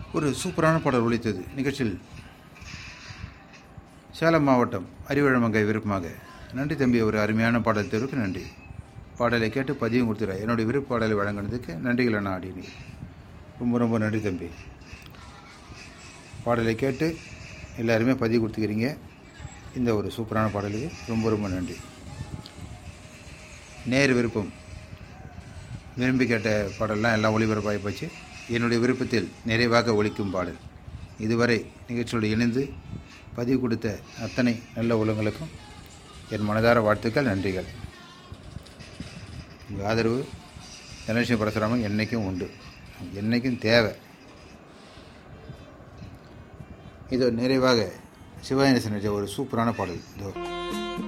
ஒரு சூப்பரான பாடல் ஒலித்தது நிகழ்ச்சியில் சேலம் மாவட்டம் அறிவழமங்கை விருப்பமாக நன்றி தம்பி ஒரு அருமையான பாடல் தேர்வுக்கு நன்றி பாடலை கேட்டு பதிவும் கொடுத்துற என்னுடைய விருப்ப பாடலை வழங்கினதுக்கு நன்றிகள் அண்ணா அடினி ரொம்ப ரொம்ப நன்றி தம்பி பாடலை கேட்டு எல்லாருமே பதிவு கொடுத்துக்கிறீங்க இந்த ஒரு சூப்பரான பாடலுக்கு ரொம்ப ரொம்ப நன்றி நேர் விருப்பம் விரும்பி கேட்ட பாடல்லாம் எல்லாம் ஒளிபரப்பாகி போச்சு என்னுடைய விருப்பத்தில் நிறைவாக ஒலிக்கும் பாடல் இதுவரை நிகழ்ச்சியோடு இணைந்து பதிவு கொடுத்த அத்தனை நல்ல உள்ளங்களுக்கும் என் மனதார வாழ்த்துக்கள் நன்றிகள் உங்கள் ஆதரவு தனலட்சுமி பரசுராமன் என்றைக்கும் உண்டு என்றைக்கும் தேவை இதோ நிறைவாக சிவாயனசன் ஒரு சூப்பரான பாடல் இதோ